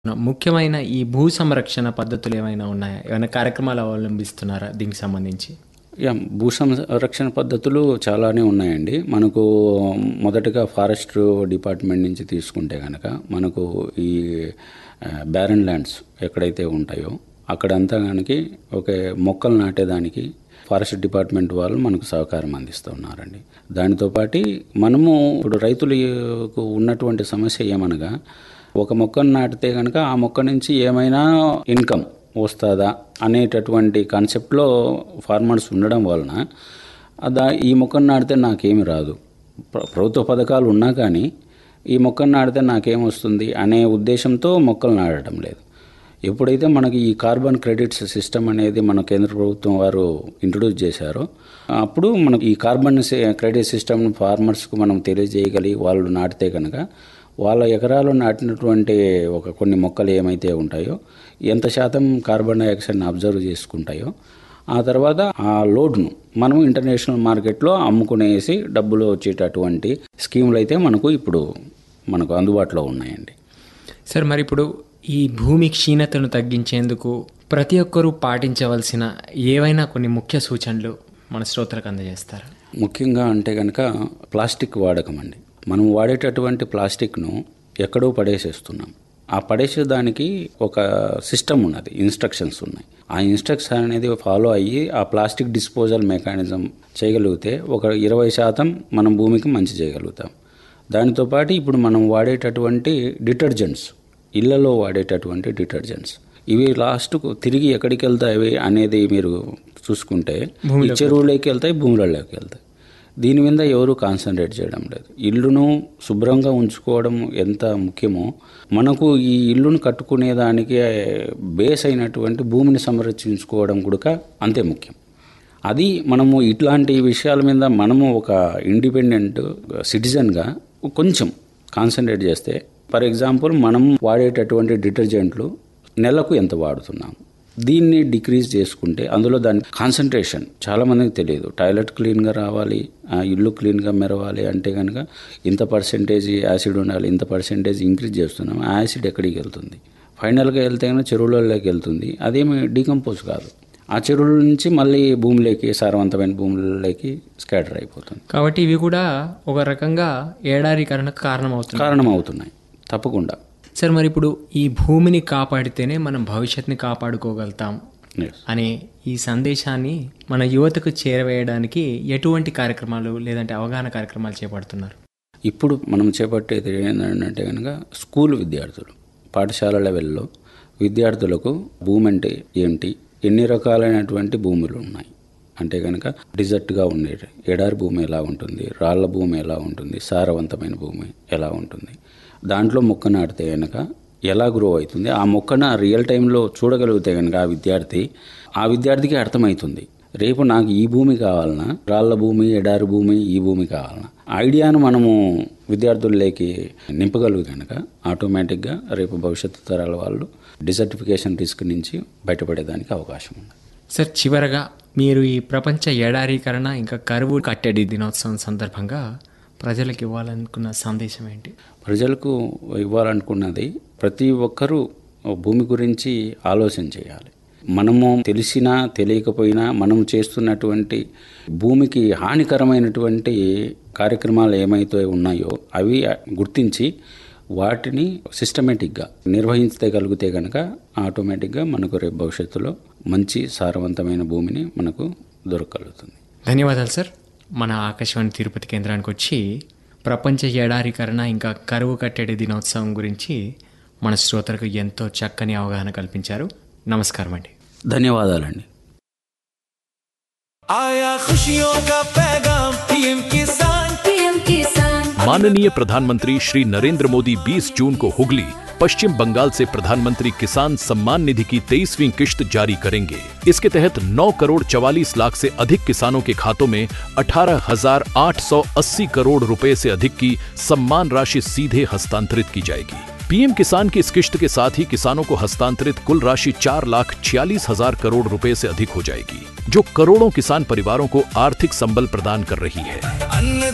ముఖ్యమైన ఈ భూ సంరక్షణ పద్ధతులు ఏమైనా ఉన్నాయా ఏమైనా కార్యక్రమాలు అవలంబిస్తున్నారా దీనికి సంబంధించి యా భూ సంరక్షణ పద్ధతులు చాలానే ఉన్నాయండి మనకు మొదటగా ఫారెస్ట్ డిపార్ట్మెంట్ నుంచి తీసుకుంటే కనుక మనకు ఈ బ్యారన్ ల్యాండ్స్ ఎక్కడైతే ఉంటాయో అక్కడంతా కనుక ఒక మొక్కలు నాటేదానికి ఫారెస్ట్ డిపార్ట్మెంట్ వాళ్ళు మనకు సహకారం అందిస్తున్నారండి దానితో పాటు మనము ఇప్పుడు రైతులకు ఉన్నటువంటి సమస్య ఏమనగా ఒక మొక్కను నాటితే కనుక ఆ మొక్క నుంచి ఏమైనా ఇన్కమ్ వస్తుందా అనేటటువంటి కాన్సెప్ట్లో ఫార్మర్స్ ఉండడం వలన దా ఈ మొక్కను నాటితే నాకేమి రాదు ప్ర- ప్రభుత్వ పథకాలు ఉన్నా కానీ ఈ మొక్కను నాటితే నాకేం వస్తుంది అనే ఉద్దేశంతో మొక్కలు నాటడం లేదు ఎప్పుడైతే మనకి ఈ కార్బన్ క్రెడిట్స్ సిస్టమ్ అనేది మన కేంద్ర ప్రభుత్వం వారు ఇంట్రొడ్యూస్ చేశారో అప్పుడు మనకి ఈ కార్బన్ సి- క్రెడిట్ సిస్టమ్ ఫార్మర్స్కు మనం తెలియజేయగలిగి వాళ్ళు నాటితే కనుక వాళ్ళ ఎకరాలు నాటినటువంటి ఒక కొన్ని మొక్కలు ఏమైతే ఉంటాయో ఎంత శాతం కార్బన్ డైఆక్సైడ్ని అబ్జర్వ్ చేసుకుంటాయో ఆ తర్వాత ఆ లోడ్ను మనం ఇంటర్నేషనల్ మార్కెట్లో అమ్ముకునేసి డబ్బులు వచ్చేటటువంటి స్కీములు అయితే మనకు ఇప్పుడు మనకు అందుబాటులో ఉన్నాయండి సార్ మరి ఇప్పుడు ఈ భూమి క్షీణతను తగ్గించేందుకు ప్రతి ఒక్కరూ పాటించవలసిన ఏవైనా కొన్ని ముఖ్య సూచనలు మన శ్రోతలకు అందజేస్తారా ముఖ్యంగా అంటే కనుక ప్లాస్టిక్ వాడకం అండి మనం వాడేటటువంటి ప్లాస్టిక్ను ఎక్కడో పడేసేస్తున్నాం ఆ పడేసేదానికి ఒక సిస్టమ్ ఉన్నది ఇన్స్ట్రక్షన్స్ ఉన్నాయి ఆ ఇన్స్ట్రక్షన్ అనేది ఫాలో అయ్యి ఆ ప్లాస్టిక్ డిస్పోజల్ మెకానిజం చేయగలిగితే ఒక ఇరవై శాతం మనం భూమికి మంచి చేయగలుగుతాం దానితో పాటు ఇప్పుడు మనం వాడేటటువంటి డిటర్జెంట్స్ ఇళ్లలో వాడేటటువంటి డిటర్జెంట్స్ ఇవి లాస్ట్కు తిరిగి ఎక్కడికి వెళ్తాయి అనేది మీరు చూసుకుంటే ఈ చెరువులోకి వెళ్తాయి భూములలోకి వెళ్తాయి దీని మీద ఎవరు కాన్సన్ట్రేట్ చేయడం లేదు ఇల్లును శుభ్రంగా ఉంచుకోవడం ఎంత ముఖ్యమో మనకు ఈ ఇల్లును కట్టుకునేదానికి బేస్ అయినటువంటి భూమిని సంరక్షించుకోవడం కూడా అంతే ముఖ్యం అది మనము ఇట్లాంటి విషయాల మీద మనము ఒక ఇండిపెండెంట్ సిటిజన్గా కొంచెం కాన్సన్ట్రేట్ చేస్తే ఫర్ ఎగ్జాంపుల్ మనం వాడేటటువంటి డిటర్జెంట్లు నెలకు ఎంత వాడుతున్నాం దీన్ని డిక్రీజ్ చేసుకుంటే అందులో దాని కాన్సన్ట్రేషన్ చాలా మందికి తెలియదు టాయిలెట్ క్లీన్గా రావాలి ఆ ఇల్లు క్లీన్గా మెరవాలి అంటే కనుక ఇంత పర్సెంటేజ్ యాసిడ్ ఉండాలి ఇంత పర్సెంటేజ్ ఇంక్రీజ్ చేస్తున్నాం ఆ యాసిడ్ ఎక్కడికి వెళ్తుంది ఫైనల్గా వెళ్తే కనుక చెరువులలోకి వెళ్తుంది అదేమి డీకంపోజ్ కాదు ఆ చెరువుల నుంచి మళ్ళీ భూమిలోకి సారవంతమైన భూములలోకి స్కాటర్ అయిపోతుంది కాబట్టి ఇవి కూడా ఒక రకంగా ఏడారీకరణకు కారణమవుతుంది కారణం అవుతున్నాయి తప్పకుండా సార్ మరి ఇప్పుడు ఈ భూమిని కాపాడితేనే మనం భవిష్యత్తుని కాపాడుకోగలుగుతాం Yes. అనే ఈ సందేశాన్ని మన యువతకు చేరవేయడానికి ఎటువంటి కార్యక్రమాలు లేదంటే అవగాహన కార్యక్రమాలు చేపడుతున్నారు ఇప్పుడు మనం చేపట్టేది ఏంటంటే కనుక స్కూల్ విద్యార్థులు పాఠశాల లెవెల్లో విద్యార్థులకు భూమి అంటే ఏంటి ఎన్ని రకాలైనటువంటి భూములు ఉన్నాయి అంటే కనుక డిజర్ట్గా ఉండేది ఎడారి భూమి ఎలా ఉంటుంది రాళ్ళ భూమి ఎలా ఉంటుంది సారవంతమైన భూమి ఎలా ఉంటుంది దాంట్లో మొక్క నాటితే కనుక ఎలా గ్రో అవుతుంది ఆ మొక్కను రియల్ టైంలో చూడగలిగితే కనుక ఆ విద్యార్థి ఆ విద్యార్థికి అర్థమవుతుంది రేపు నాకు ఈ భూమి కావాలన్నా రాళ్ళ భూమి ఎడారి భూమి ఈ భూమి కావాలన్నా ఐడియాను మనము విద్యార్థుల్లోకి నింపగలుగు కనుక ఆటోమేటిక్గా రేపు భవిష్యత్తు తరాల వాళ్ళు డిసర్టిఫికేషన్ రిస్క్ నుంచి బయటపడేదానికి అవకాశం ఉంది సార్ చివరగా మీరు ఈ ప్రపంచ ఎడారీకరణ ఇంకా కరువు కట్టడి దినోత్సవం సందర్భంగా ప్రజలకు ఇవ్వాలనుకున్న సందేశం ఏంటి ప్రజలకు ఇవ్వాలనుకున్నది ప్రతి ఒక్కరూ భూమి గురించి ఆలోచన చేయాలి మనము తెలిసినా తెలియకపోయినా మనం చేస్తున్నటువంటి భూమికి హానికరమైనటువంటి కార్యక్రమాలు ఏమైతే ఉన్నాయో అవి గుర్తించి వాటిని సిస్టమేటిక్గా నిర్వహించగలిగితే కనుక ఆటోమేటిక్గా మనకు రేపు భవిష్యత్తులో మంచి సారవంతమైన భూమిని మనకు దొరకగలుగుతుంది ధన్యవాదాలు సార్ మన ఆకాశవాణి తిరుపతి కేంద్రానికి వచ్చి ప్రపంచ ఎడారీకరణ ఇంకా కరువు కట్టడి దినోత్సవం గురించి మన శ్రోతలకు ఎంతో చక్కని అవగాహన కల్పించారు నమస్కారం అండి ధన్యవాదాలండి आया खुशियों का पैगाम पीएम किसान पीएम किसान माननीय प्रधानमंत्री श्री नरेंद्र मोदी 20 जून को हुगली पश्चिम बंगाल से प्रधानमंत्री किसान सम्मान निधि की तेईसवीं किश्त जारी करेंगे इसके तहत 9 करोड़ 44 लाख से अधिक किसानों के खातों में 18,880 करोड़ रुपए से अधिक की सम्मान राशि सीधे हस्तांतरित की जाएगी पीएम किसान की इस किश्त के साथ ही किसानों को हस्तांतरित कुल राशि चार लाख छियालीस हजार करोड़ रुपए से अधिक हो जाएगी जो करोड़ों किसान परिवारों को आर्थिक संबल प्रदान कर रही है अन्न